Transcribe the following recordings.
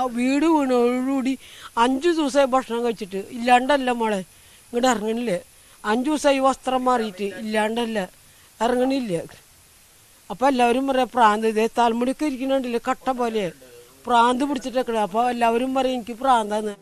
വീട് വീണോടുകൂടി അഞ്ചു ദിവസമായി ഭക്ഷണം കഴിച്ചിട്ട് ഇല്ലാണ്ടല്ല മോളെ ഇങ്ങോട്ട് ഇറങ്ങണില്ലേ അഞ്ചു ദിവസമായി വസ്ത്രം മാറിയിട്ട് ഇല്ലാണ്ടല്ല ഇറങ്ങണില്ല അപ്പൊ എല്ലാവരും പറയാം പ്രാന്ത് ഇതേ തലമുടിയൊക്കെ ഇരിക്കണുണ്ടല്ലേ കട്ട പോലെ പ്രാന്ത് പിടിച്ചിട്ടൊക്കെ അപ്പൊ എല്ലാവരും പറയും എനിക്ക് പ്രാന്താന്ന്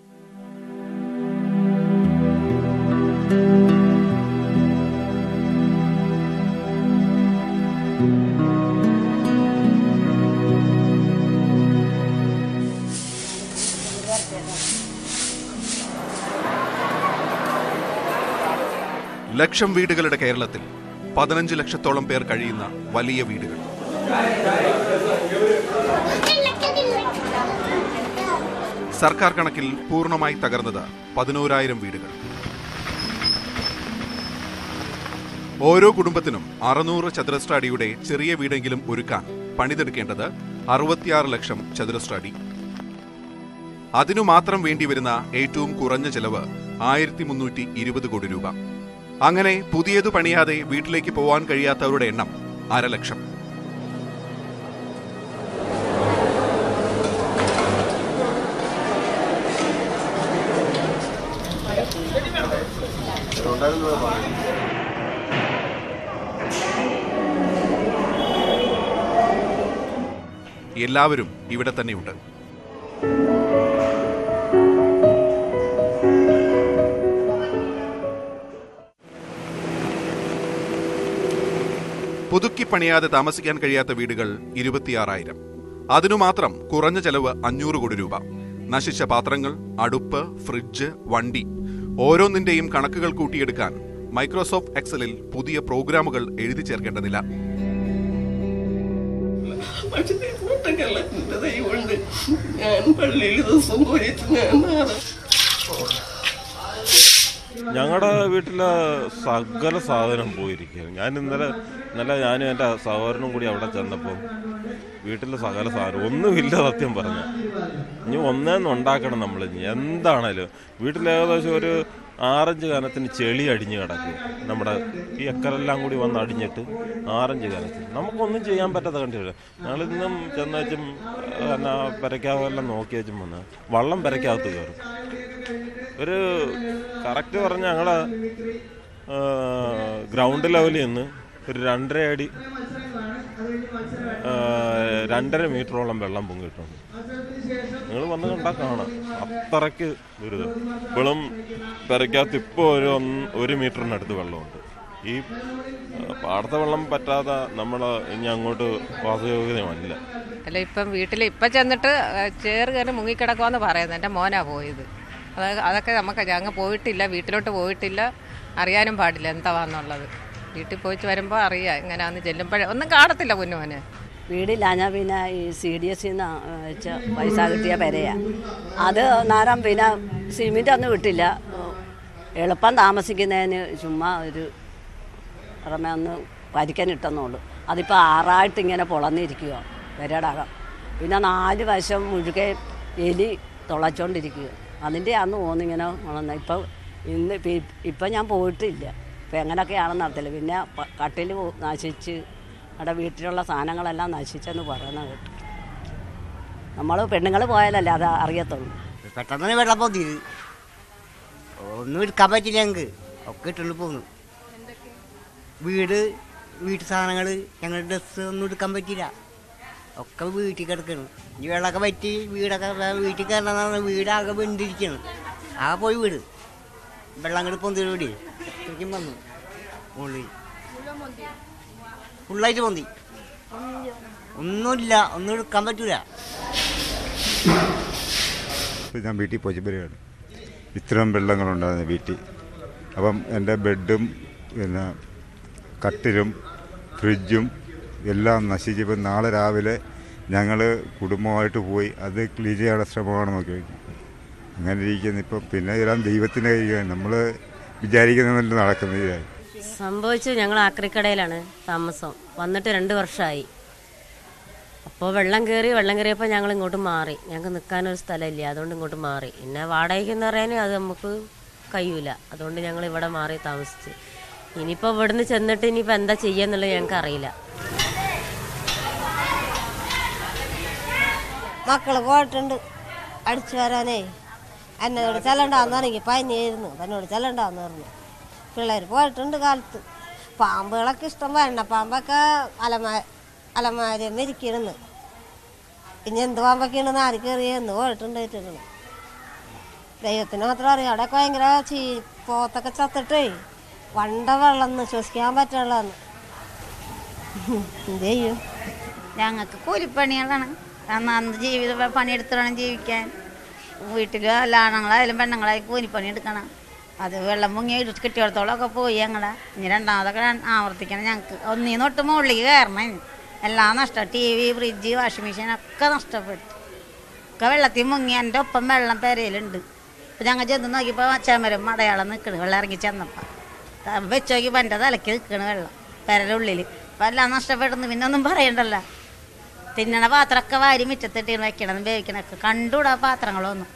ലക്ഷം വീടുകളുടെ കേരളത്തിൽ പതിനഞ്ച് ലക്ഷത്തോളം പേർ കഴിയുന്ന വലിയ വീടുകൾ സർക്കാർ കണക്കിൽ പൂർണ്ണമായി തകർന്നത് പതിനോരായിരം വീടുകൾ ഓരോ കുടുംബത്തിനും അറുന്നൂറ് ചതുരശ്ര അടിയുടെ ചെറിയ വീടെങ്കിലും ഒരുക്കാൻ പണിതെടുക്കേണ്ടത് അറുപത്തിയാറ് ലക്ഷം ചതുരശ്ര അടി അതിനു മാത്രം വേണ്ടിവരുന്ന ഏറ്റവും കുറഞ്ഞ ചെലവ് ആയിരത്തി മുന്നൂറ്റി ഇരുപത് കോടി രൂപ അങ്ങനെ പുതിയതു പണിയാതെ വീട്ടിലേക്ക് പോവാൻ കഴിയാത്തവരുടെ എണ്ണം അരലക്ഷം എല്ലാവരും ഇവിടെ തന്നെയുണ്ട് പുതുക്കി പണിയാതെ താമസിക്കാൻ കഴിയാത്ത വീടുകൾ ഇരുപത്തിയാറായിരം അതിനു മാത്രം കുറഞ്ഞ ചെലവ് അഞ്ഞൂറ് കോടി രൂപ നശിച്ച പാത്രങ്ങൾ അടുപ്പ് ഫ്രിഡ്ജ് വണ്ടി ഓരോന്നിന്റെയും കണക്കുകൾ കൂട്ടിയെടുക്കാൻ മൈക്രോസോഫ്റ്റ് എക്സലിൽ പുതിയ പ്രോഗ്രാമുകൾ എഴുതി ചേർക്കേണ്ടതില്ല പക്ഷെ കൂട്ടക്കല്ല എന്റെ ദൈവമുണ്ട് ഞാൻ പള്ളിയിൽ ദിവസം പോയിട്ട് ഞാൻ മാറാം ഞങ്ങളുടെ വീട്ടിലെ സകല സാധനം പോയിരിക്കുകയാണ് ഞാൻ ഇന്നലെ ഇന്നലെ ഞാനും എൻ്റെ സഹോദരനും കൂടി അവിടെ ചെന്നപ്പോൾ വീട്ടിലെ സകല സാധനം ഒന്നുമില്ല സത്യം പറഞ്ഞ ഇനി ഒന്നേന്ന് ഉണ്ടാക്കണം നമ്മൾ ഇനി എന്താണേലും വീട്ടിൽ ഏകദേശം ഒരു ആറഞ്ച് കനത്തിന് ചെളി അടിഞ്ഞ് കിടക്കും നമ്മുടെ ഈ എക്കരെല്ലാം കൂടി വന്ന് അടിഞ്ഞിട്ട് ആറഞ്ച് കനത്തിന് നമുക്കൊന്നും ചെയ്യാൻ പറ്റാത്ത കണ്ടില്ല ഞങ്ങളിന്നും ചെന്നുവെച്ചും എന്നാ പെരയ്ക്കാവെല്ലാം നോക്കി വെച്ചും വന്ന് വള്ളം പെരയ്ക്കകത്ത് കയറും ഒരു കറക്റ്റ് പറഞ്ഞ ഞങ്ങളെ ഗ്രൗണ്ട് ലെവലിൽ നിന്ന് ഒരു രണ്ടര അടി ആ, രണ്ടര മീറ്ററോളം വെള്ളം പൊങ്ങിയിട്ടുണ്ട് നിങ്ങൾ വന്ന് കണ്ടാൽ കാണാം അത്രയ്ക്ക് ദുരിതം ഇപ്പോഴും പെരയ്ക്കകത്ത് ഇപ്പോൾ ഒരു ഒന്ന്- ഒരു മീറ്ററിനടുത്ത് വെള്ളമുണ്ട് ഈ ആ, പാടത്തെ വെള്ളം പറ്റാതെ നമ്മൾ ഇനി അങ്ങോട്ട് വാസയോഗ്യമല്ല അല്ല ഇപ്പം വീട്ടിൽ ഇപ്പം ചെന്നിട്ട് ചേറ് കയറി മുങ്ങിക്കിടക്കുമെന്ന് പറയുന്നത് എൻ്റെ മോനാ പോയത് അത് അതൊക്കെ നമുക്ക് ഞങ്ങൾ പോയിട്ടില്ല വീട്ടിലോട്ട് പോയിട്ടില്ല അറിയാനും പാടില്ല എന്താവാന്നുള്ളത് വീട്ടിൽ പോയിട്ട് വരുമ്പോൾ അറിയാം എങ്ങനെയാന്ന് ചെല്ലുമ്പോഴേ ഒന്നും കാണത്തില്ല കുഞ്ഞുമോനെ വീടില്ലാഞ്ഞ പിന്നെ ഈ സി ഡി എസ് സിന്ന് വെച്ച പൈസ കിട്ടിയ പെരയാ അത് നേരം പിന്നെ സിമെൻ്റ് ഒന്നും വിട്ടില്ല എളുപ്പം താമസിക്കുന്നതിന് ചുമ്മാ ഒരു പുറമെ ഒന്ന് പരിക്കൻ ഇട്ടെന്നുള്ളൂ അതിപ്പോൾ ആറായിട്ട് ഇങ്ങനെ പൊളന്നിരിക്കുക പെരടകം പിന്നെ നാല് വശം മുഴുകെ എലി തുളച്ചോണ്ടിരിക്കുക അതിൻ്റെ അന്ന് തോന്നിങ്ങനെ ഉണർന്ന ഇപ്പം ഇന്ന് ഇപ്പം ഇപ്പം ഞാൻ പോയിട്ടില്ല ഇപ്പം എങ്ങനെയൊക്കെയാണെന്ന് അറിയത്തില്ല പിന്നെ പ- കട്ടിൽ പോ- നശിച്ച് അവിടെ വീട്ടിലുള്ള സാധനങ്ങളെല്ലാം നശിച്ചെന്ന് പറയുന്ന കേട്ടു നമ്മൾ പെണ്ണുങ്ങൾ പോയാലല്ലേ അത് അറിയത്തുള്ളൂ പെട്ടെന്ന് വെള്ളം പൊന്തിയത് ഒന്നും എടുക്കാൻ പറ്റില്ല ഞങ്ങൾക്ക് ഒക്കെ ഇട്ടുകൊണ്ട് പോന്നു വീട് വീട്ടു സാധനങ്ങൾ ഞങ്ങളുടെ ഡ്രസ്സ് ഒന്നും എടുക്കാൻ പറ്റില്ല ഒക്കെ വീട്ടിൽ കിടക്കണം ഈ വെള്ളമൊക്കെ പറ്റി വീടൊക്കെ വേ- വീട്ടിൽ കയറണമെന്നാണ് വീടാകെ വെണ്ടിരിക്കണം ആ പോയി വീട് വെള്ളം കൂടി പൊന്തിയുടെ വീട് ഇത്രയ്ക്കും വന്നു മുകളിൽ ഫുള്ളായിട്ട് പൊന്തി ഒന്നുമില്ല ഒന്നും എടുക്കാൻ പറ്റൂല ഇപ്പം ഞാൻ വീട്ടിൽ പോയി വരികയാണ് ഇത്രയും വെള്ളങ്ങളുണ്ടായിരുന്നു വീട്ടിൽ അപ്പം എൻ്റെ ബെഡും പിന്നെ കട്ടിലും ഫ്രിഡ്ജും എല്ലാം നശിച്ചപ്പോൾ നാളെ രാവിലെ ഞങ്ങൾ കുടുംബമായിട്ട് പോയി അത് ക്ലീൻ ചെയ്യാനുള്ള ശ്രമമാണ് നോക്കി അങ്ങനെ ഇരിക്കുന്നു ഇപ്പം പിന്നെ എല്ലാം ദൈവത്തിൻ്റെ കയ്യിലാണ് നമ്മൾ വിചാരിക്കുന്നതല്ല നടക്കുന്നത് സംഭവിച്ചു ഞങ്ങൾ ആക്രിക്കടയിലാണ് താമസം വന്നിട്ട് രണ്ട് വർഷമായി അപ്പോൾ വെള്ളം കയറി വെള്ളം കയറിയപ്പോൾ ഞങ്ങൾ ഇങ്ങോട്ട് മാറി ഞങ്ങൾക്ക് നിൽക്കാനൊരു സ്ഥലമില്ല അതുകൊണ്ട് ഇങ്ങോട്ട് മാറി പിന്നെ വാടകയ്ക്ക് എന്ന് പറയാനും അത് നമുക്ക് കഴിയൂല അതുകൊണ്ട് ഞങ്ങൾ ഇവിടെ മാറി താമസിച്ച് ഇനിയിപ്പോൾ ഇവിടുന്ന് ചെന്നിട്ട് ഇനിയിപ്പോൾ എന്താ ചെയ്യാന്നുള്ളത് ഞങ്ങൾക്ക് അറിയില്ല മക്കള് പോയിട്ടുണ്ട് അടിച്ചു വരാനേ എന്നോട് ചെല്ലണ്ടാന്ന് പറഞ്ഞെങ്കിൽ പനിയായിരുന്നു എന്നോട് ചെല്ലണ്ടാന്ന് പറഞ്ഞു പിള്ളേർ പോയിട്ടുണ്ട് കാലത്ത് പാമ്പുകളൊക്കെ ഇഷ്ടം വരണ പാമ്പൊക്കെ അലമാ അലമാര മെരിക്കണെന്ന് ഇനി എന്ത് പാമ്പൊക്കെയാണെന്ന് ആര് കയറിയെന്ന് പോയിട്ടുണ്ട് ഏറ്റിട്ടുണ്ട് ദൈവത്തിന് മാത്രം അറിയാം അവിടെയൊക്കെ ഭയങ്കര ചീ പോത്തൊക്കെ ചത്തിട്ടേ വണ്ട വെള്ളം ശ്വസിക്കാൻ പറ്റുള്ളന്ന് എന്ത് ചെയ്യും ഞങ്ങൾക്ക് കൂലിപ്പണികളാണ് അന്ന് ജീവിത പണിയെടുത്ത് വേണം ജീവിക്കാൻ വീട്ടിൽ അല്ല ആണുങ്ങളായാലും പെണ്ണുങ്ങളായാലും കൂലിപ്പണി എടുക്കണം അത് വെള്ളം മുങ്ങി ഇടിച്ച് കിട്ടിയിടത്തോളമൊക്കെ പോയി ഞങ്ങളെ ഇനി രണ്ടാമതൊക്കെ ര- ആവർത്തിക്കണം ഞങ്ങൾക്ക് ഒന്നീന്ന് തൊട്ട് മുകളിലേക്ക് കയറണം ഇനി. എല്ലാം നഷ്ടം T V fridge washing machine ഒക്കെ നഷ്ടപ്പെട്ടു ഒക്കെ വെള്ളത്തിൽ മുങ്ങി എൻ്റെ ഒപ്പം വെള്ളം പെരയിലുണ്ട് ഇപ്പം ഞങ്ങൾ ചെന്ന് നോക്കിയപ്പോൾ ചെമരം മടയാളം നിൽക്കണ് വെള്ളം ഇറങ്ങി ചെന്നപ്പോൾ വെച്ച് നോക്കിയപ്പോൾ എൻ്റെ തലയ്ക്ക് നിൽക്കണ് വെള്ളം പെരയുടെ ഉള്ളിൽ അപ്പം എല്ലാം നഷ്ടപ്പെടുന്നു പിന്നെ ഒന്നും പറയണ്ടല്ലോ തിന്നണ പാത്രമൊക്കെ വാരി മുറ്റത്തിട്ട് വെക്കണം വേവിക്കണൊക്കെ കണ്ടുകൂടാ പാത്രങ്ങളൊന്നും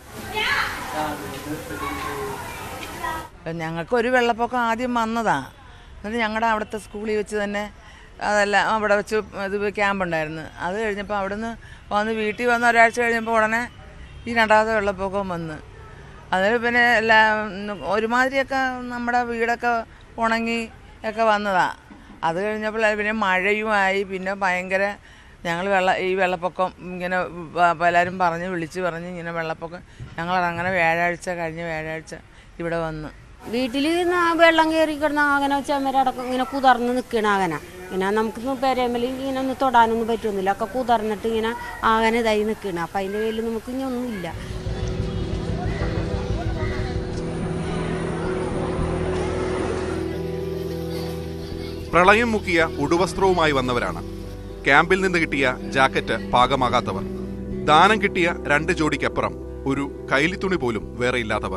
ഞങ്ങൾക്കൊരു വെള്ളപ്പൊക്കം ആദ്യം വന്നതാ എന്നിട്ട് ഞങ്ങളുടെ അവിടുത്തെ സ്കൂളിൽ വെച്ച് തന്നെ അതെല്ലാം അവിടെ വെച്ച് ഇത് ക്യാമ്പ് ഉണ്ടായിരുന്നു അത് കഴിഞ്ഞപ്പോൾ അവിടുന്ന് വന്ന് വീട്ടിൽ വന്ന് ഒരാഴ്ച കഴിഞ്ഞപ്പോൾ ഉടനെ ഈ രണ്ടാമത്തെ വെള്ളപ്പൊക്കം വന്ന് അതിൽ പിന്നെ എല്ലാം ഒരുമാതിരിയൊക്കെ നമ്മുടെ വീടൊക്കെ ഉണങ്ങി ഒക്കെ വന്നതാ അത് കഴിഞ്ഞപ്പോൾ പിന്നെ മഴയുമായി പിന്നെ ഭയങ്കര ഞങ്ങൾ വെള്ള ഈ വെള്ളപ്പൊക്കം ഇങ്ങനെ വ- പലരും പറഞ്ഞ് വിളിച്ച് പറഞ്ഞ് ഇങ്ങനെ വെള്ളപ്പൊക്കം ഞങ്ങൾ അങ്ങനെ വ്യാഴാഴ്ച കഴിഞ്ഞ വ്യാഴാഴ്ച ഇവിടെ വന്ന് വീട്ടിൽ വെള്ളം കയറി കിടന്ന അങ്ങനെ ചെമ്മരടക്കം ഇങ്ങനെ കുതിർന്ന് നിൽക്കണ അങ്ങനെ ഇങ്ങനെ നമുക്ക് പെരേമൽ ഇങ്ങനെ ഒന്ന് തൊടാനൊന്നും പറ്റുന്നില്ല ഒക്കെ കുതിർന്നിട്ട് ഇങ്ങനെ അങ്ങനെ ഇതായി നിൽക്കണ അപ്പം അതിൻ്റെ പേരിൽ നമുക്ക് ഇനി ഒന്നുമില്ല പ്രളയം മുക്കിയ ഉടുവസ്ത്രവുമായി വന്നവരാണ് ക്യാമ്പിൽ നിന്ന് കിട്ടിയ ജാക്കറ്റ് പാകമാകാത്തവർ ദാനം കിട്ടിയ രണ്ട് ജോഡിക്കപ്പുറം ഒരു കൈലിത്തുണി പോലും വേറെ ഇല്ലാത്തവർ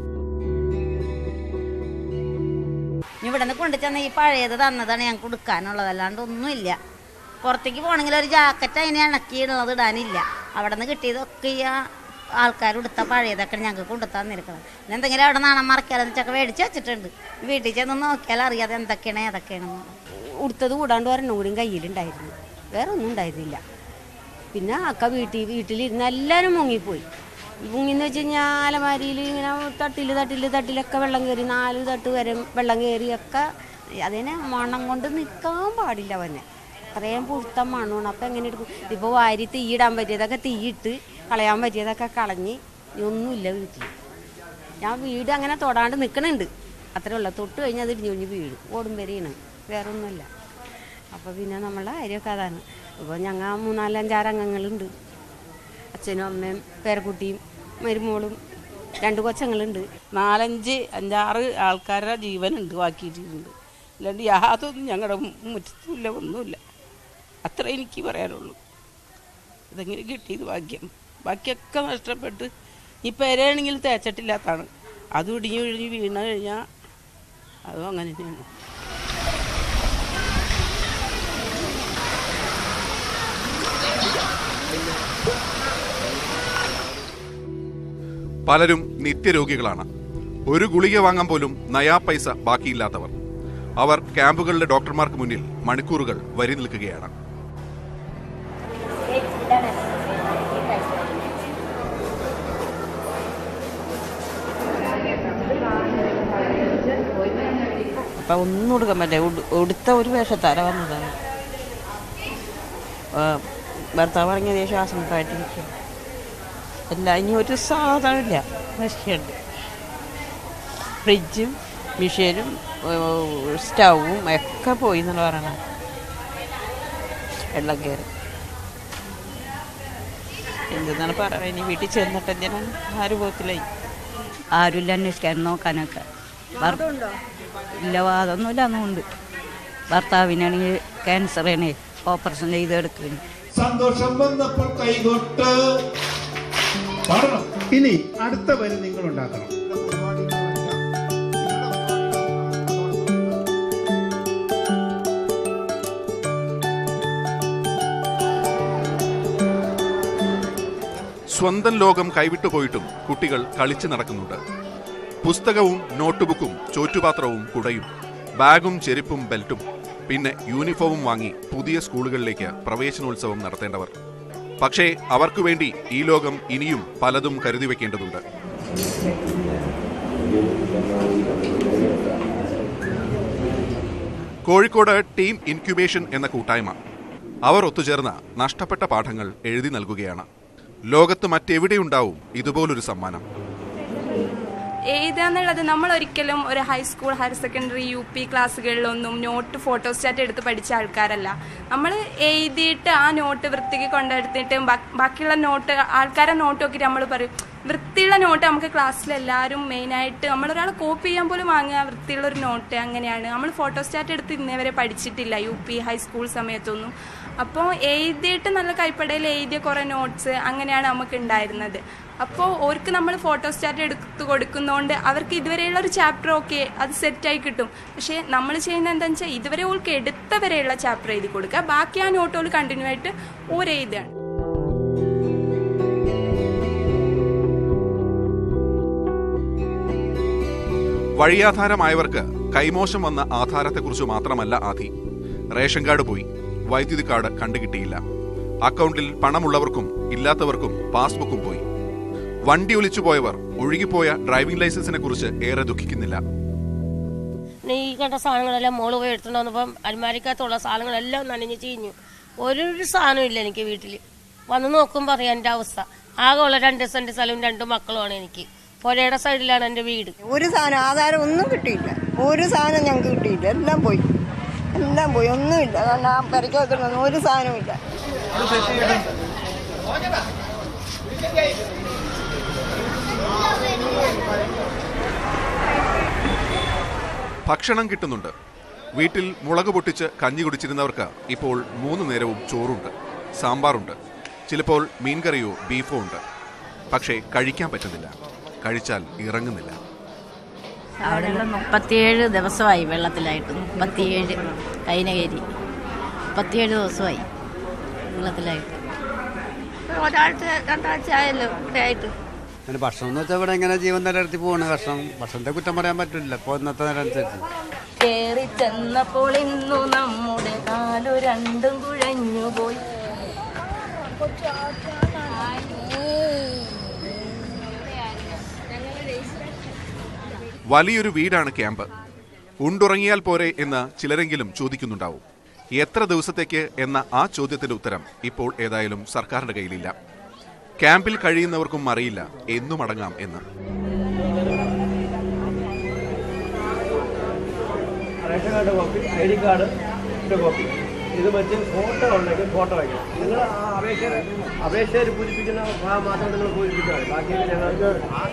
ഇവിടെ നിന്ന് കൊണ്ടു ചെന്ന ഈ പഴയത് തന്നതാണ് ഞങ്ങൾക്ക് കൊടുക്കാനുള്ളത് അല്ലാണ്ട് ഒന്നുമില്ല പുറത്തേക്ക് പോകണമെങ്കിൽ ഒരു ജാക്കറ്റ് അതിനെ ഇണക്കിയുള്ളത് ഇടാനില്ല അവിടെ നിന്ന് കിട്ടിയതൊക്കെ ഈ ആൾക്കാർ കൊടുത്ത പഴയതൊക്കെ ഞങ്ങൾക്ക് കൊണ്ടു തന്നിരിക്കണം പിന്നെ എന്തെങ്കിലും അവിടെ നാണം മറക്കാലെന്ന് വെച്ചൊക്കെ മേടിച്ച് വെച്ചിട്ടുണ്ട് വീട്ടിൽ ചെന്ന് നോക്കിയാൽ അറിയാതെ എന്തൊക്കെയാണ് ഏതൊക്കെയാണെന്ന് ഉടുത്തത് കൂടാണ്ട് ഒരെണ്ണം കൂടിയും കയ്യിലുണ്ടായിരുന്നു വേറെ ഒന്നും ഉണ്ടായിരുന്നില്ല പിന്നെ അക്ക വീട്ടിൽ വീട്ടിലിരുന്ന് എല്ലാവരും മുങ്ങിപ്പോയി മുങ്ങിന്ന് വെച്ച് കഴിഞ്ഞാൽ അലമാരിയിൽ ഇങ്ങനെ തട്ടിൽ തട്ടിൽ തട്ടിലൊക്കെ വെള്ളം കയറി നാല് തട്ട് വരെ വെള്ളം കയറിയൊക്കെ അതിനെ മണം കൊണ്ട് നിൽക്കാൻ പാടില്ല അവനെ അത്രയും പുഴുത്ത മണ്ണമാണ് അപ്പം എങ്ങനെ എടുക്കും ഇപ്പോൾ വാരി തീയിടാൻ പറ്റിയതൊക്കെ തീയിട്ട് കളയാൻ പറ്റിയതൊക്കെ കളഞ്ഞ് ഇനി ഒന്നുമില്ല വീട്ടിൽ ഞാൻ വീട് അങ്ങനെ തൊടാണ്ട് നിൽക്കണുണ്ട് അത്രേ ഉള്ളൂ തൊട്ട് കഴിഞ്ഞാൽ അത് ഇടിഞ്ഞു കഴിഞ്ഞ് വീട് ഓടും വരെയാണ് വേറെ ഒന്നുമില്ല അപ്പോൾ പിന്നെ നമ്മളെ കാര്യമൊക്കെ അതാണ് ഇപ്പോൾ ഞങ്ങൾ മൂന്നാലഞ്ചാറ് അംഗങ്ങളുണ്ട് അച്ഛനും അമ്മയും പേരക്കുട്ടിയും മരുമോളും രണ്ട് കൊച്ചങ്ങളുണ്ട് നാലഞ്ച് അഞ്ചാറ് ആൾക്കാരുടെ ജീവനുണ്ട് ബാക്കിയിട്ടുണ്ട് അല്ലാണ്ട് യാതൊന്നും ഞങ്ങളുടെ മുറ്റത്തുമില്ല ഒന്നുമില്ല അത്ര എനിക്ക് പറയാനുള്ളൂ ഇതെങ്ങനെ കിട്ടിയത് ഭാഗ്യം ബാക്കിയൊക്കെ നഷ്ടപ്പെട്ട് ഈ പെരയാണെങ്കിൽ തേച്ചിട്ടില്ലാത്താണ് അത് ഇടിഞ്ഞു ഇടിഞ്ഞ് വീണ് കഴിഞ്ഞാൽ അതും അങ്ങനെ തന്നെയാണ് പലരും നിത്യരോഗികളാണ് ഒരു ഗുളിക വാങ്ങാൻ പോലും നയാ പൈസ ബാക്കിയില്ലാത്തവർ അവർ ക്യാമ്പുകളിലെ ഡോക്ടർമാർക്ക് മുന്നിൽ മണിക്കൂറുകൾ വരി നിൽക്കുകയാണ് അപ്പം ഒന്നും കൊടുക്കാൻ പറ്റില്ല ഉടു- ഉടുത്ത ഒരു വേഷത്താര വന്നതാണ് ആ, ഭർത്താവ് ഇറങ്ങിയ ശ്വാസം മുട്ടായിട്ടിരിക്കുക അല്ല ഇനി ഒരു സാധനമില്ല നശിയുണ്ട് ഫ്രിഡ്ജും മിഷീനും സ്റ്റൗവും ഒക്കെ പോയി എന്നാണ് പറയണത് വെള്ളം കയറി എന്തെന്നാണ് പറയുന്നത് ഇനി വീട്ടിൽ ചെന്നിട്ട് എന്തിനാണ് ആരും പോകത്തില്ലായി ആരുമില്ല അന്വേഷിക്കാൻ നോക്കാനൊക്കെ ഭർ- ഇല്ല അതൊന്നുമില്ല എന്നുണ്ട് ഭർത്താവിനാണെങ്കിൽ ക്യാൻസറാണ് ഓപ്പറേഷൻ ചെയ്തെടുക്കുന്നു സന്തോഷം വന്നപ്പോൾ കൈകൊട്ട് പാടണം ഇനി അടുത്ത വരി നിങ്ങൾ ഉണ്ടാക്കണം സ്വന്തം ലോകം കൈവിട്ടു പോയിട്ടും കുട്ടികൾ കളിച്ചു നടക്കുന്നുണ്ട് പുസ്തകവും നോട്ട്ബുക്കും ചോറ്റുപാത്രവും കുടയും ബാഗും ചെരുപ്പും ബെൽറ്റും പിന്നെ യൂണിഫോമും വാങ്ങി പുതിയ സ്കൂളുകളിലേക്ക് പ്രവേശനോത്സവം നടത്തേണ്ടവർ പക്ഷേ അവർക്കു വേണ്ടി ഈ ലോകം ഇനിയും പലതും കരുതി വെക്കേണ്ടതുണ്ട് കോഴിക്കോട് ടീം ഇൻക്യുബേഷൻ എന്ന കൂട്ടായ്മ അവർ ഒത്തുചേർന്ന് നഷ്ടപ്പെട്ട പാഠങ്ങൾ എഴുതി നൽകുകയാണ് ലോകത്ത് മറ്റെവിടെയുണ്ടാവും ഇതുപോലൊരു സമ്മാനം എഴുതാന്നുള്ളത് നമ്മൾ ഒരിക്കലും ഒരു high school higher secondary U P ക്ലാസ്സുകളിലൊന്നും നോട്ട് ഫോട്ടോസ്റ്റാറ്റ് എടുത്ത് പഠിച്ച ആൾക്കാരല്ല നമ്മൾ എഴുതിയിട്ട് ആ നോട്ട് വൃത്തിക്ക് കൊണ്ടെടുത്തിട്ട് ബാ- ബാക്കിയുള്ള നോട്ട് ആൾക്കാരെ നോട്ട് നോക്കിയിട്ട് നമ്മൾ പറയും വൃത്തിയുള്ള നോട്ട് നമുക്ക് ക്ലാസ്സിൽ എല്ലാവരും മെയിനായിട്ട് നമ്മളൊരാൾ കോപ്പി ചെയ്യാൻ പോലും വാങ്ങുക വൃത്തിയുള്ള ഒരു നോട്ട് അങ്ങനെയാണ് നമ്മൾ ഫോട്ടോസ്റ്റാറ്റ് എടുത്ത് ഇന്നേ വരെ പഠിച്ചിട്ടില്ല യു പി ഹൈസ്കൂൾ സമയത്തൊന്നും അപ്പോൾ എഴുതിയിട്ട് നല്ല കൈപ്പടയിൽ എഴുതിയ കുറേ നോട്ട്സ് അങ്ങനെയാണ് നമുക്ക് ഉണ്ടായിരുന്നത് അപ്പോൾ ഓർക്ക് നമ്മൾ ഫോട്ടോസ്റ്റാറ്റ് എടുത്ത് കൊടുക്കുന്നതുകൊണ്ട് അവർക്ക് ഇതുവരെയുള്ള ഒരു ചാപ്റ്റർ ഓക്കെ അത് സെറ്റായി കിട്ടും പക്ഷേ നമ്മൾ ചെയ്യുന്നത് എന്താണെന്ന് വെച്ചാൽ ഇതുവരെ ഓൾക്ക് എടുത്ത വരെയുള്ള ചാപ്റ്റർ എഴുതി കൊടുക്കുക ബാക്കി ആ നോട്ടുകൾ കണ്ടിന്യൂ ആയിട്ട് ഓരോ എഴുതുകയാണ് വഴിയാധാരമായവർക്ക് കൈമോശം വന്ന ആധാരത്തെക്കുറിച്ച് മാത്രമല്ല ആധി റേഷൻ കാർഡ് പോയി വൈദ്യുതി കാർഡ് കണ്ടുകിട്ടിയില്ല അക്കൗണ്ടിൽ പണമുള്ളവർക്കും ഇല്ലാത്തവർക്കും പാസ്ബുക്കും പോയി വണ്ടി ഒലിച്ചു പോയവർ ഒഴുകിപ്പോയ ഡ്രൈവിംഗ് ലൈസൻസിനെ കുറിച്ച് ഏറെ ദുഃഖിക്കുന്നില്ല പിന്നെ ഈ കണ്ട സാധനങ്ങളെല്ലാം മോള് പോയി എടുത്തുകൊണ്ട് വന്നപ്പം അൽമാരിക്കകത്തുള്ള സാധനങ്ങളെല്ലാം നനഞ്ഞ് ചീഞ്ഞു ഒരു സാധനവും ഇല്ല എനിക്ക് വീട്ടിൽ വന്ന് നോക്കുമ്പോൾ അറിയാം എൻ്റെ അവസ്ഥ ആകെ ഉള്ള രണ്ട് സെന്റ് സ്ഥലവും രണ്ട് മക്കളുമാണ് എനിക്ക് പുഴയുടെ സൈഡിലാണ് എൻ്റെ വീട് ഒരു സാധനം ആധാരം ഒന്നും കിട്ടിയില്ല ഒരു സാധനം ഞങ്ങൾക്ക് കിട്ടിയില്ല എല്ലാം പോയി എല്ലാം പോയി ഒന്നുമില്ല അതുകൊണ്ട് ആ പെരയ്ക്ക് വെക്കണമെന്ന് ഒരു സാധനവും ഇല്ല ഭക്ഷണം കിട്ടുന്നുണ്ട് വീട്ടിൽ മുളക് പൊട്ടിച്ച് കഞ്ഞി കുടിച്ചിരുന്നവർക്ക് ഇപ്പോൾ മൂന്ന് നേരവും ചോറുണ്ട് സാമ്പാറുണ്ട് ചിലപ്പോൾ മീൻകറിയോ ബീഫോ ഉണ്ട് പക്ഷേ കഴിക്കാൻ പറ്റുന്നില്ല കഴിച്ചാൽ ഇറങ്ങുന്നില്ല അവിടെ മുപ്പത്തിയേഴ് ദിവസമായി വെള്ളത്തിലായിട്ട് മുപ്പത്തിയേഴ് കൈനകേരി മുപ്പത്തിയേഴ് ദിവസമായി വെള്ളത്തിലായിട്ട് ഒരാഴ്ച രണ്ടാഴ്ച ആയല്ലോ ഇവിടെ ആയിട്ട് പിന്നെ ഭക്ഷണം എന്ന് വെച്ചാൽ ഇവിടെ ഇങ്ങനെ ജീവൻ നിലനിർത്തി പോവാണ് ഭക്ഷണം ഭക്ഷണത്തെ കുറ്റം പറയാൻ പറ്റില്ല ഇപ്പോൾ ഇന്നത്തെ നേരം അനുസരിച്ച് കേറി ചെന്നപ്പോൾ ഇന്നു നമ്മുടെ കാലു രണ്ടും കുഴഞ്ഞു പോയി വലിയൊരു വീടാണ് ക്യാമ്പ് ഉണ്ടുറങ്ങിയാൽ പോരെ എന്ന് ചിലരെങ്കിലും ചോദിക്കുന്നുണ്ടാവും എത്ര ദിവസത്തേക്ക് എന്ന ആ ചോദ്യത്തിന്റെ ഉത്തരം ഇപ്പോൾ ഏതായാലും സർക്കാരിന്റെ കയ്യിലില്ല ക്യാമ്പിൽ കഴിയുന്നവർക്കും അറിയില്ല എന്നു മടങ്ങാം എന്ന് ration card copy I D card copy ഇത് വെച്ച് ഫോട്ടോ ഉണ്ടെങ്കിൽ ഫോട്ടോ വയ്ക്കണം നിങ്ങൾ ആ അപേക്ഷ അപേക്ഷയിൽ പൂരിപ്പിക്കുന്ന ഭാഗം മാത്രം നിങ്ങൾ പൂരിപ്പിച്ചാൽ മതി ബാക്കി ഞങ്ങൾക്ക്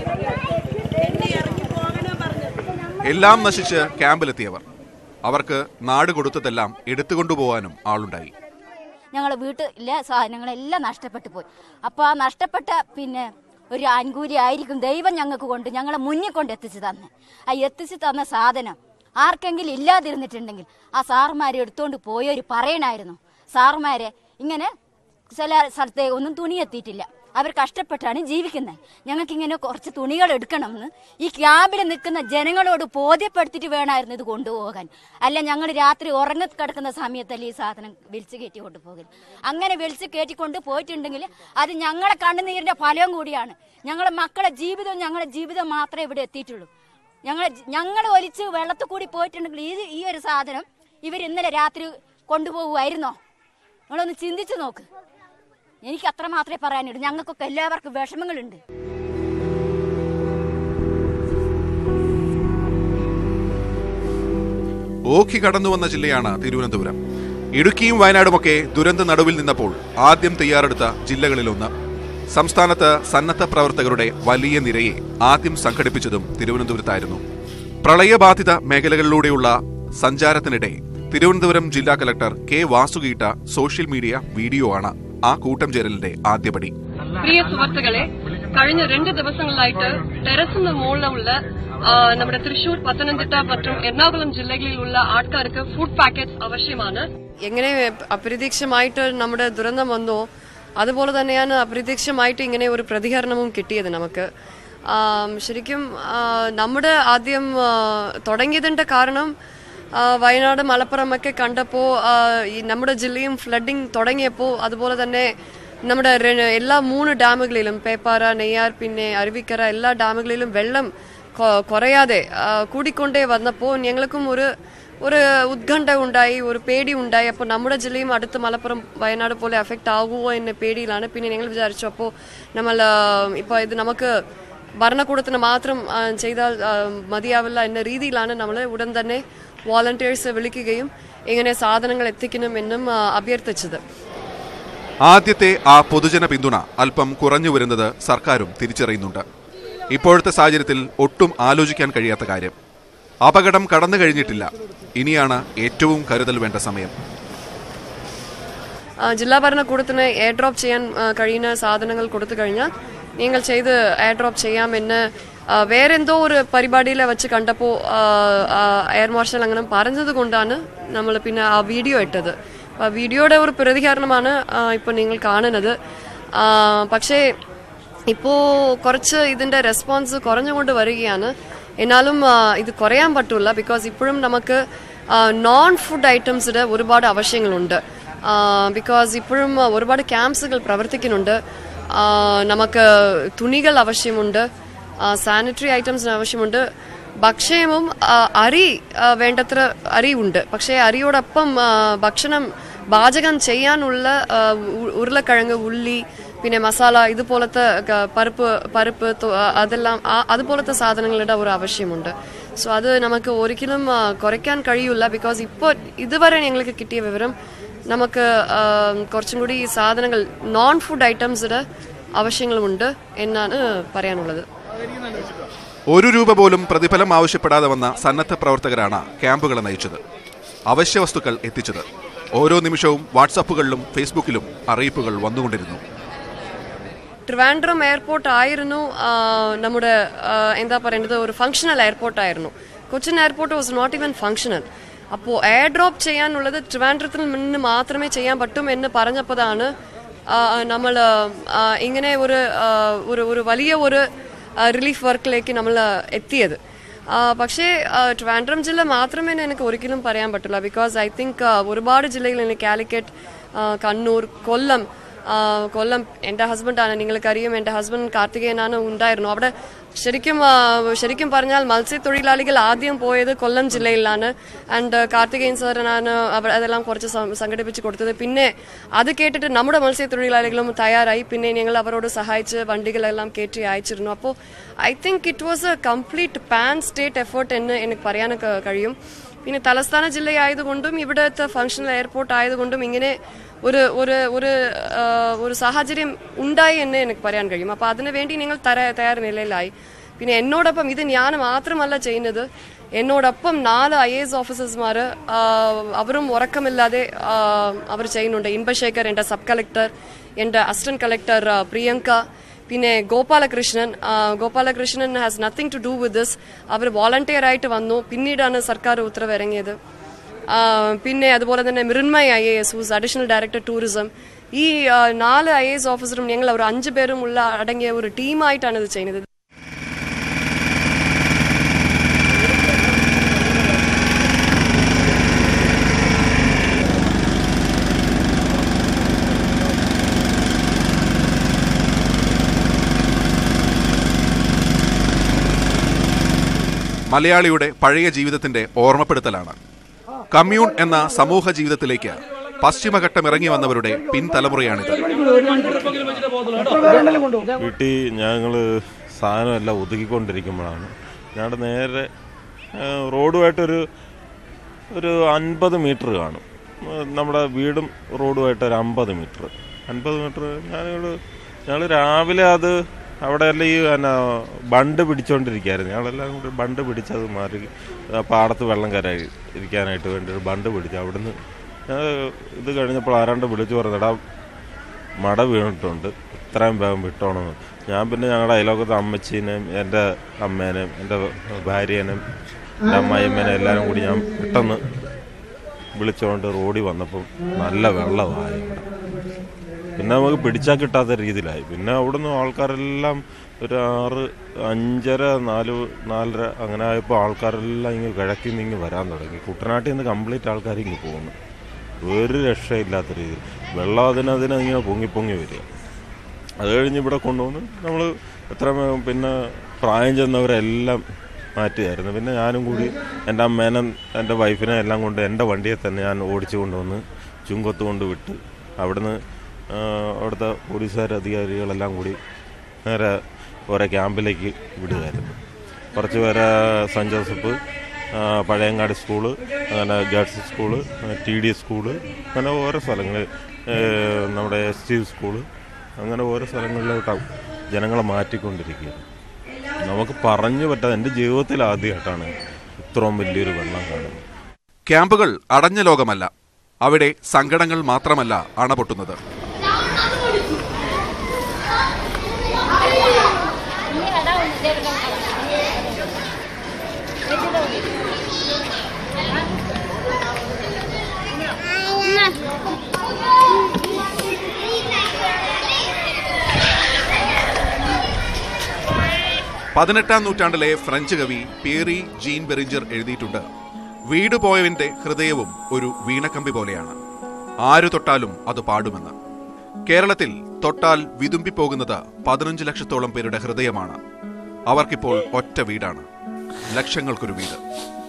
എല്ലാം നശിച്ച് ക്യാമ്പിലെത്തിയവർ അവർക്ക് നാട് കൊടുത്തതെല്ലാം എടുത്തുകൊണ്ടുപോകാനും ആളുണ്ടായി ഞങ്ങളെ വീട്ടിലെ സാധനങ്ങളെല്ലാം നഷ്ടപ്പെട്ടു പോയി അപ്പോൾ ആ നഷ്ടപ്പെട്ട പിന്നെ ഒരു ആൻകൂലി ആയിരിക്കും ദൈവം ഞങ്ങൾക്ക് കൊണ്ട് ഞങ്ങളെ മുന്നിൽ കൊണ്ട് എത്തിച്ചു തന്നെ ആ എത്തിച്ചു തന്ന സാധനം ആർക്കെങ്കിലും ഇല്ലാതിരുന്നിട്ടുണ്ടെങ്കിൽ ആ സാറുമാരെ എടുത്തുകൊണ്ട് പോയവർ പറയണായിരുന്നു സാറുമാരെ ഇങ്ങനെ ചില സ്ഥലത്തെ ഒന്നും തുണി എത്തിയിട്ടില്ല അവർ കഷ്ടപ്പെട്ടാണ് ജീവിക്കുന്നത് ഞങ്ങൾക്ക് ഇങ്ങനെ കുറച്ച് തുണികൾ എടുക്കണമെന്ന് ഈ ക്യാമ്പിൽ നിൽക്കുന്ന ജനങ്ങളോട് ബോധ്യപ്പെടുത്തിയിട്ട് വേണമായിരുന്നു ഇത് കൊണ്ടുപോകാൻ അല്ല ഞങ്ങൾ രാത്രി ഉറങ്ങി കിടക്കുന്ന സമയത്തല്ലേ ഈ സാധനം വിളിച്ച് കയറ്റി കൊണ്ടുപോകൽ അങ്ങനെ വിളിച്ച് കയറ്റിക്കൊണ്ട് പോയിട്ടുണ്ടെങ്കിൽ അത് ഞങ്ങളെ കണ്ണുനീരിന്റെ ഫലവും കൂടിയാണ് ഞങ്ങളെ മക്കളെ ജീവിതം ഞങ്ങളുടെ ജീവിതം മാത്രമേ ഇവിടെ എത്തിയിട്ടുള്ളൂ ഞങ്ങൾ ഞങ്ങൾ ഒലിച്ച് വെള്ളത്തിൽ കൂടി പോയിട്ടുണ്ടെങ്കിൽ ഇത് ഈ ഒരു സാധനം ഇവർ ഇന്നലെ രാത്രി കൊണ്ടുപോകുമായിരുന്നോ നിങ്ങളൊന്ന് ചിന്തിച്ചു നോക്ക് എനിക്ക് അത്ര മാത്രമേ പറയാനുള്ളൂ ഞങ്ങൾക്കൊക്കെ എല്ലാവർക്കും വിഷമങ്ങളുണ്ട് ഓഖി കടന്നു വന്ന ജില്ലയാണ് തിരുവനന്തപുരം ഇടുക്കിയും വയനാടുമൊക്കെ ദുരന്ത നടുവിൽ നിന്നപ്പോൾ ആദ്യം തയ്യാറെടുത്ത ജില്ലകളിലൊന്ന് സംസ്ഥാനത്ത് സന്നദ്ധ പ്രവർത്തകരുടെ വലിയ നിരയെ ആദ്യം സംഘടിപ്പിച്ചതും തിരുവനന്തപുരത്തായിരുന്നു പ്രളയബാധിത മേഖലകളിലൂടെയുള്ള സഞ്ചാരത്തിനിടെ തിരുവനന്തപുരം ജില്ലാ കലക്ടർ കെ വാസുകീട്ട സോഷ്യൽ മീഡിയ വീഡിയോ ആണ് ആ കൂട്ടം ചേരലിന്റെ ആദ്യപടി പ്രിയ സുഹൃത്തുക്കളെ കഴിഞ്ഞ രണ്ട് ദിവസങ്ങളായിട്ട് ടെറസിന് മുകളിലുള്ള ആ, നമ്മുടെ തൃശൂർ പത്തനംതിട്ട மற்றும் എറണാകുളം ജില്ലകളിലുള്ള ആൾക്കാർക്ക് ഫുഡ് പാക്കറ്റ്സ് ആവശ്യമാണ് എങ്ങനെ അപ്രതീക്ഷമായിട്ട് നമ്മുടെ ദുരന്തം വന്നോ അതുപോലെ തന്നെയാണ് അപ്രതീക്ഷമായിട്ട് ഇങ്ങനെ ഒരു പ്രതികരണവും കിട്ടിയത് നമുക്ക് ആ, ശരിക്കും ആ, നമ്മുടെ ആദ്യം ആ, തുടങ്ങിയതിന്റെ കാരണം ആ, വയനാട് മലപ്പുറം ഒക്കെ കണ്ടപ്പോൾ ഈ നമ്മുടെ ജില്ലയും ഫ്ലഡിങ് തുടങ്ങിയപ്പോൾ അതുപോലെ തന്നെ നമ്മുടെ രെ- എല്ലാ മൂന്ന് ഡാമുകളിലും പേപ്പാറ നെയ്യാർ പിന്നെ അരുവിക്കര എല്ലാ ഡാമുകളിലും വെള്ളം കൊ- കുറയാതെ ആ, കൂടിക്കൊണ്ടേ വന്നപ്പോൾ ഞങ്ങൾക്കും ഒരു ഒരു ഉത്കണ്ഠ ഉണ്ടായി ഒരു പേടി ഉണ്ടായി അപ്പോൾ നമ്മുടെ ജില്ലയും അടുത്ത് മലപ്പുറം വയനാട് പോലെ അഫക്റ്റ് ആകുമോ എന്ന പേടിയിലാണ് പിന്നെ ഞങ്ങൾ വിചാരിച്ചു അപ്പോൾ നമ്മൾ ഇപ്പോൾ ഇത് നമുക്ക് ഭരണകൂടത്തിന് മാത്രം ആ, ചെയ്താൽ ആ, മതിയാവില്ല എന്ന രീതിയിലാണ് നമ്മൾ ഉടൻ തന്നെ വോളണ്ടിയേഴ്സ് വിളിക്കുകയും ഇങ്ങനെ സാധനങ്ങൾ എത്തിക്കണമെന്നും ആ, അഭ്യർത്ഥിച്ചത് ആദ്യത്തെ ആ പൊതുജന പിന്തുണ അല്പം കുറഞ്ഞു വരുന്നത് സർക്കാരും തിരിച്ചറിയുന്നുണ്ട് ഇപ്പോഴത്തെ സാഹചര്യത്തിൽ ഒട്ടും ആലോചിക്കാൻ കഴിയാത്ത കാര്യം അപകടം കടന്നു കഴിഞ്ഞിട്ടില്ല ഇനിയാണ് ഏറ്റവും കരുതൽ വേണ്ട സമയം ആ, ജില്ലാ ഭരണകൂടത്തിന് എയർ ഡ്രോപ്പ് ചെയ്യാൻ ആ, കഴിയുന്ന സാധനങ്ങൾ കൊടുത്തു കഴിഞ്ഞാൽ നിങ്ങൾ ചെയ്ത് എയർ ഡ്രോപ്പ് ചെയ്യാമെന്ന് ആ, വേറെന്തോ ഒരു പരിപാടിയിൽ വെച്ച് കണ്ടപ്പോൾ എയർ മാർഷൽ അങ്ങനെ പറഞ്ഞത് കൊണ്ടാണ് നമ്മൾ പിന്നെ ആ വീഡിയോ ഇട്ടത് ആ വീഡിയോയുടെ ഒരു പ്രതികരണമാണ് ഇപ്പോൾ നിങ്ങൾ കാണുന്നത് ആ, പക്ഷേ ഇപ്പോൾ കുറച്ച് ഇതിൻ്റെ റെസ്പോൺസ് കുറഞ്ഞുകൊണ്ട് വരികയാണ് എന്നാലും ആ, ഇത് കുറയാൻ പറ്റില്ല ബിക്കോസ് ഇപ്പോഴും നമുക്ക് നോൺ ഫുഡ് ഐറ്റംസിൻ്റെ ഒരുപാട് ആവശ്യങ്ങളുണ്ട് ബിക്കോസ് ഇപ്പോഴും ഒരുപാട് ക്യാമ്പ്സുകൾ പ്രവർത്തിക്കുന്നുണ്ട് ആ, നമുക്ക് തുണികൾ ആവശ്യമുണ്ട് സാനിറ്ററി ഐറ്റംസിന് ആവശ്യമുണ്ട് ഭക്ഷ്യവും ആ, അരി ആ, വേണ്ടത്ര അരി ഉണ്ട് പക്ഷേ അരിയോടൊപ്പം ആ, ഭക്ഷണം പാചകം ചെയ്യാനുള്ള ആ, ഉ- ഉരുളക്കിഴങ്ങ് ഉള്ളി പിന്നെ മസാല ഇതുപോലത്തെ ക- പരിപ്പ് പരിപ്പ് തു- ആ, അതെല്ലാം ആ- അതുപോലത്തെ സാധനങ്ങളുടെ ഒരു ആവശ്യമുണ്ട് സോ അത് നമുക്ക് ഒരിക്കലും ആ, കുറയ്ക്കാൻ കഴിയില്ല ബിക്കോസ് ഇപ്പോൾ ഇതുവരെ ഞങ്ങൾക്ക് കിട്ടിയ വിവരം നമുക്ക് ആ, കുറച്ചും കൂടി ഈ സാധനങ്ങൾ നോൺ ഫുഡ് ഐറ്റംസിന്റെ ആവശ്യങ്ങളുമുണ്ട് എന്നാണ് പറയാനുള്ളത് ഒരു രൂപ പോലും പ്രതിഫലം ആവശ്യപ്പെടാതെ വന്ന സന്നദ്ധ പ്രവർത്തകരാണ് ക്യാമ്പുകളെ നയിച്ചത് അവശ്യ വസ്തുക്കൾ എത്തിച്ചത് ഓരോ നിമിഷവും വാട്സാപ്പുകളിലും ഫേസ്ബുക്കിലും അറിയിപ്പുകൾ വന്നുകൊണ്ടിരുന്നു ട്രിവാൻഡ്രം എയർപോർട്ട് ആയിരുന്നു ആ, നമ്മുടെ ആ, എന്താ പറയേണ്ടത് ഒരു ഫങ്ഷണൽ എയർപോർട്ട് ആയിരുന്നു Cochin airport was not even functional അപ്പോൾ എയർ ഡ്രോപ്പ് ചെയ്യാനുള്ളത് ട്രിവാൻഡ്രത്തിൽ നിന്ന് മാത്രമേ ചെയ്യാൻ പറ്റും എന്ന് പറഞ്ഞപ്പോഴാണ് നമ്മൾ ഇങ്ങനെ ഒരു ആ, ഒരു ഒരു വലിയ ഒരു റിലീഫ് വർക്കിലേക്ക് നമ്മൾ എത്തിയത് ആ, പക്ഷേ ആ, ട്രിവാൻഡ്രം ജില്ല മാത്രമേ എനിക്ക് ഒരിക്കലും പറയാൻ പറ്റില്ല ബിക്കോസ് ഐ തിങ്ക് ഒരുപാട് ജില്ലകളിൽ കാലിക്കറ്റ് ആ, കണ്ണൂർ കൊല്ലം ആ, കൊല്ലം എൻ്റെ ഹസ്ബൻഡാണ് നിങ്ങൾക്കറിയും എൻ്റെ ഹസ്ബൻഡ് കാർത്തികേയനാണ് ഉണ്ടായിരുന്നു അവിടെ ശരിക്കും ആ, ശരിക്കും പറഞ്ഞാൽ മത്സ്യത്തൊഴിലാളികൾ ആദ്യം പോയത് കൊല്ലം ജില്ലയിലാണ് ആൻഡ് കാർത്തികേയൻ സാറിനാണ് അവിടെ അതെല്ലാം കുറച്ച് സം- സംഘടിപ്പിച്ച് കൊടുത്തത് പിന്നെ അത് കേട്ടിട്ട് നമ്മുടെ മത്സ്യത്തൊഴിലാളികളും തയ്യാറായി പിന്നെ ഞങ്ങൾ അവരോട് സഹായിച്ച് വണ്ടികളെല്ലാം കയറ്റി അയച്ചിരുന്നു അപ്പോൾ I think it was a complete pan state effort എന്ന് എനിക്ക് പറയാൻ ക- കഴിയും പിന്നെ തലസ്ഥാന ജില്ലയായതുകൊണ്ടും ഇവിടുത്തെ ഫങ്ഷണൽ എയർപോർട്ട് ആയതുകൊണ്ടും ഇങ്ങനെ ഒരു ഒരു ഒരു ആ, ഒരു സാഹചര്യം ഉണ്ടായി എന്ന് എനിക്ക് പറയാൻ കഴിയും അപ്പോൾ അതിനു വേണ്ടി നിങ്ങൾ തര തയ്യാർ നിലയിലായി പിന്നെ എന്നോടൊപ്പം ഇത് ഞാൻ മാത്രമല്ല ചെയ്യുന്നത് എന്നോടൊപ്പം നാല് ഐ എസ് ഓഫീസേഴ്സ്മാർ അവരും ഉറക്കമില്ലാതെ ആ, അവർ ചെയ്യുന്നുണ്ട് ഇൻബശേഖർ എൻ്റെ സബ് കളക്ടർ എൻ്റെ അസിസ്റ്റന്റ് കളക്ടർ ആ, പ്രിയങ്ക പിന്നെ ഗോപാലകൃഷ്ണൻ ആ, Gopalakrishnan has nothing to do with this അവർ വോളണ്ടിയർ ആയിട്ട് വന്നു പിന്നീടാണ് സർക്കാർ ഉത്തരവ് ഇറങ്ങിയത് ആ, പിന്നെ അതുപോലെ തന്നെ Mrinmay I A S who's additional director tourism ഈ ആ, നാല് ഐ എസ് ഓഫീസറും ഞങ്ങൾ ഒരു അഞ്ചു പേരും ഉള്ള അടങ്ങിയ ഒരു ടീമായിട്ടാണ് ഇത് ചെയ്യുന്നത് മലയാളിയുടെ പഴയ ജീവിതത്തിന്റെ ഓർമ്മപ്പെടുത്തലാണ് കമ്മ്യൂൺ എന്ന സമൂഹ ജീവിതത്തിലേക്ക് പശ്ചിമഘട്ടം ഇറങ്ങി വന്നവരുടെ പിൻതലമുറയാണിത് വീട്ടിൽ ഞങ്ങൾ സാധനമെല്ലാം ഒതുക്കിക്കൊണ്ടിരിക്കുമ്പോഴാണ് ഞങ്ങളുടെ നേരെ ആ, റോഡുമായിട്ടൊരു ഒരു അൻപത് മീറ്റർ കാണും ആ, നമ്മുടെ വീടും റോഡുമായിട്ട് ഒരു അമ്പത് മീറ്റർ അൻപത് മീറ്റർ ഞങ്ങൾ ഞങ്ങൾ രാവിലെ അത് അവിടെ എല്ലാം ഈ എന്നാ ബണ്ട് പിടിച്ചോണ്ടിരിക്കുകയായിരുന്നു ഞങ്ങളെല്ലാം കൂടി ബണ്ട് പിടിച്ചത് മാറി ആ, പാടത്ത് വെള്ളം കയറായി ഇരിക്കാനായിട്ട് വേണ്ടി ഒരു ബണ്ട് പിടിച്ചു അവിടുന്ന് ഞങ്ങൾ ഇത് കഴിഞ്ഞപ്പോൾ ആരാണ്ട് വിളിച്ചു പറഞ്ഞടാ മട വീണിട്ടുണ്ട് ഇത്രയും വേഗം വിട്ടോണമെന്ന് ഞാൻ പിന്നെ ഞങ്ങളുടെ അയലോക്കത്തെ അമ്മച്ചീനെയും എൻ്റെ അമ്മേനെയും എൻ്റെ ഭാര്യേനെയും എൻ്റെ അമ്മായിമ്മേനെയും എല്ലാവരും കൂടി ഞാൻ പെട്ടെന്ന് വിളിച്ചുകൊണ്ട് റോഡിൽ വന്നപ്പം നല്ല വെള്ളമായി അവിടെ പിന്നെ നമുക്ക് പിടിച്ചാൽ കിട്ടാത്ത രീതിയിലായി പിന്നെ അവിടുന്ന് ആൾക്കാരെല്ലാം ഒരു ആറ് അഞ്ചര നാല് നാലര അങ്ങനെ ആയപ്പോൾ ആൾക്കാരെല്ലാം ഇങ്ങ് കിഴക്കിൽ നിന്ന് ഇങ്ങ് വരാൻ തുടങ്ങി കുട്ടനാട്ടിൽ നിന്ന് കംപ്ലീറ്റ് ആൾക്കാർ ഇങ്ങ് പോകുന്നു ഒരു രക്ഷയില്ലാത്ത രീതിയിൽ വെള്ളം അതിനതിനെ ഇങ്ങനെ പൊങ്ങി പൊങ്ങി വരിക അത് കഴിഞ്ഞ് ഇവിടെ കൊണ്ടുവന്ന് നമ്മൾ എത്ര പിന്നെ പ്രായം ചെന്നവരെല്ലാം മാറ്റിയായിരുന്നു പിന്നെ ഞാനും കൂടി എൻ്റെ അമ്മേനെ എൻ്റെ വൈഫിനെ എല്ലാം കൊണ്ട് എൻ്റെ വണ്ടിയെ തന്നെ ഞാൻ ഓടിച്ചു കൊണ്ടുവന്ന് ചുങ്കത്ത് കൊണ്ട് വിട്ട് അവിടുന്ന് ആ, അവിടുത്തെ പോലീസുകാർ അധികാരികളെല്ലാം കൂടി നേരെ ഓരോ ക്യാമ്പിലേക്ക് വിടുകയായിരുന്നു കുറച്ച് പേരെ സെൻറ്റ് ജോസഫ് ആ, പഴയങ്ങാടി സ്കൂള് അങ്ങനെ girls school T D school അങ്ങനെ ഓരോ സ്ഥലങ്ങൾ നമ്മുടെ എസ് ടി സ്കൂള് അങ്ങനെ ഓരോ സ്ഥലങ്ങളിലോട്ടാണ് ജനങ്ങളെ മാറ്റിക്കൊണ്ടിരിക്കുകയാണ് നമുക്ക് പറഞ്ഞു പറ്റാതെ എൻ്റെ ജീവിതത്തിൽ ആദ്യമായിട്ടാണ് ഇത്രയും വലിയൊരു വെള്ളം കാണുന്നത് ക്യാമ്പുകൾ അടഞ്ഞ ലോകമല്ല അവിടെ സങ്കടങ്ങൾ മാത്രമല്ല അണപൊട്ടുന്നത് പതിനെട്ടാം നൂറ്റാണ്ടിലെ ഫ്രഞ്ച് കവി പേറി ജീൻ ബെറിഞ്ചർ എഴുതിയിട്ടുണ്ട് വീട് പോയവന്റെ ഹൃദയവും ഒരു വീണക്കമ്പി പോലെയാണ് ആരു തൊട്ടാലും അത് പാടുമെന്ന് കേരളത്തിൽ തൊട്ടാൽ വിതുമ്പിപ്പോകുന്നത് പതിനഞ്ച് ലക്ഷത്തോളം പേരുടെ ഹൃദയമാണ് അവർക്കിപ്പോൾ ഒറ്റ വീടാണ് ലക്ഷങ്ങൾക്കൊരു വീട്